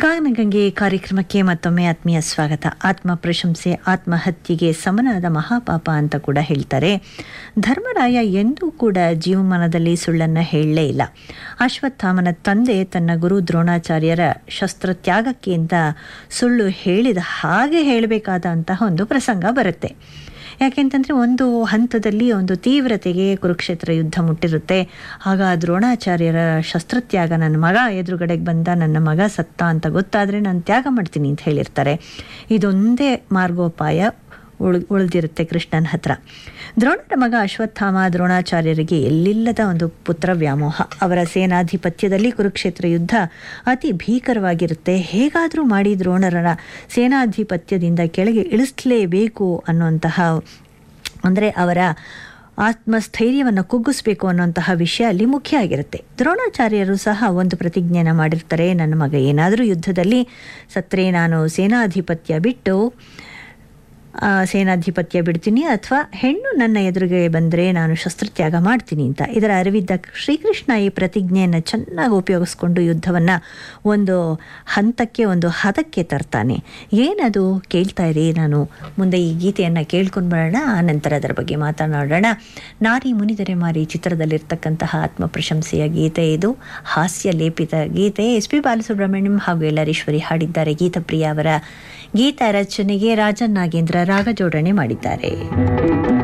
ಗಾನಗಂಗೆ ಕಾರ್ಯಕ್ರಮಕ್ಕೆ ಮತ್ತೊಮ್ಮೆ ಆತ್ಮೀಯ ಸ್ವಾಗತ ಆತ್ಮ ಪ್ರಶಂಸೆ ಆತ್ಮಹತ್ಯೆಗೆ ಸಮನಾದ ಮಹಾಪಾಪ ಅಂತ ಕೂಡ ಹೇಳ್ತಾರೆ ಧರ್ಮರಾಯ ಎಂದೂ ಕೂಡ ಜೀವಮಾನದಲ್ಲಿ ಸುಳ್ಳನ್ನು ಹೇಳಲೇ ಇಲ್ಲ ಅಶ್ವತ್ಥಾಮನ ತಂದೆ ತನ್ನ ಗುರು ದ್ರೋಣಾಚಾರ್ಯರ ಶಸ್ತ್ರತ್ಯಾಗಕ್ಕೆ ಅಂತ ಸುಳ್ಳು ಹೇಳಿದ ಹಾಗೆ ಹೇಳಬೇಕಾದಂತಹ ಒಂದು ಪ್ರಸಂಗ ಬರುತ್ತೆ ಯಾಕೆಂತಂದರೆ ಒಂದು ಹಂತದಲ್ಲಿ ಒಂದು ತೀವ್ರತೆಗೆ ಕುರುಕ್ಷೇತ್ರ ಯುದ್ಧ ಮುಟ್ಟಿರುತ್ತೆ ಆಗ ದ್ರೋಣಾಚಾರ್ಯರ ಶಸ್ತ್ರತ್ಯಾಗ ನನ್ನ ಮಗ ಎದುರುಗಡೆಗೆ ಬಂದ ನನ್ನ ಮಗ ಸತ್ತ ಅಂತ ಗೊತ್ತಾದರೆ ನಾನು ತ್ಯಾಗ ಮಾಡ್ತೀನಿ ಅಂತ ಹೇಳಿರ್ತಾರೆ ಇದೊಂದೇ ಮಾರ್ಗೋಪಾಯ ಉಳ್ ಉಳಿದಿರುತ್ತೆ ಕೃಷ್ಣನ ಹತ್ರ ದ್ರೋಣರ ಮಗ ಅಶ್ವತ್ಥಾಮ ದ್ರೋಣಾಚಾರ್ಯರಿಗೆ ಎಲ್ಲಿಲ್ಲದ ಒಂದು ಪುತ್ರ ವ್ಯಾಮೋಹ ಅವರ ಸೇನಾಧಿಪತ್ಯದಲ್ಲಿ ಕುರುಕ್ಷೇತ್ರ ಯುದ್ಧ ಅತಿ ಭೀಕರವಾಗಿರುತ್ತೆ ಹೇಗಾದರೂ ಮಾಡಿ ದ್ರೋಣರ ಸೇನಾಧಿಪತ್ಯದಿಂದ ಕೆಳಗೆ ಇಳಿಸಲೇಬೇಕು ಅನ್ನುವಂತಹ ಅಂದರೆ ಅವರ ಆತ್ಮಸ್ಥೈರ್ಯವನ್ನು ಕುಗ್ಗಿಸ್ಬೇಕು ಅನ್ನುವಂತಹ ವಿಷಯ ಅಲ್ಲಿ ಮುಖ್ಯ ಆಗಿರುತ್ತೆ ದ್ರೋಣಾಚಾರ್ಯರು ಸಹ ಒಂದು ಪ್ರತಿಜ್ಞೆನ ಮಾಡಿರ್ತಾರೆ ನನ್ನ ಮಗ ಏನಾದರೂ ಯುದ್ಧದಲ್ಲಿ ಸತ್ತರೆ ನಾನು ಸೇನಾಧಿಪತ್ಯ ಬಿಟ್ಟು ಸೇನಾಧಿಪತ್ಯ ಬಿಡ್ತೀನಿ ಅಥವಾ ಹೆಣ್ಣು ನನ್ನ ಎದುರಿಗೆ ಬಂದರೆ ನಾನು ಶಸ್ತ್ರತ್ಯಾಗ ಮಾಡ್ತೀನಿ ಅಂತ ಇದರ ಅರಿವಿದ್ದ ಶ್ರೀಕೃಷ್ಣ ಈ ಪ್ರತಿಜ್ಞೆಯನ್ನು ಚೆನ್ನಾಗಿ ಉಪಯೋಗಿಸ್ಕೊಂಡು ಯುದ್ಧವನ್ನು ಒಂದು ಹಂತಕ್ಕೆ ಒಂದು ಹದಕ್ಕೆ ತರ್ತಾನೆ ಏನದು ಕೇಳ್ತಾ ಇರಿ ನಾನು ಮುಂದೆ ಈ ಗೀತೆಯನ್ನು ಕೇಳ್ಕೊಂಡು ಬರೋಣ ಆ ನಂತರ ಅದರ ಬಗ್ಗೆ ಮಾತನಾಡೋಣ ನಾರಿ ಮುನಿದರೆ ಮಾರಿ ಚಿತ್ರದಲ್ಲಿರ್ತಕ್ಕಂತಹ ಆತ್ಮ ಪ್ರಶಂಸೆಯ ಗೀತೆ ಇದು ಹಾಸ್ಯ ಲೇಪಿತ ಗೀತೆ ಎಸ್ ಪಿ ಬಾಲಸುಬ್ರಹ್ಮಣ್ಯಂ ಹಾಗೂ ಎಲ್ಲರೀಶ್ವರಿ ಹಾಡಿದ್ದಾರೆ ಗೀತಪ್ರಿಯ ಅವರ ಗೀತ ರಚನೆಗೆ ರಾಜನ್ ನಾಗೇಂದ್ರ ರಾಗ ಜೋಡಣೆ ಮಾಡಿದ್ದಾರೆ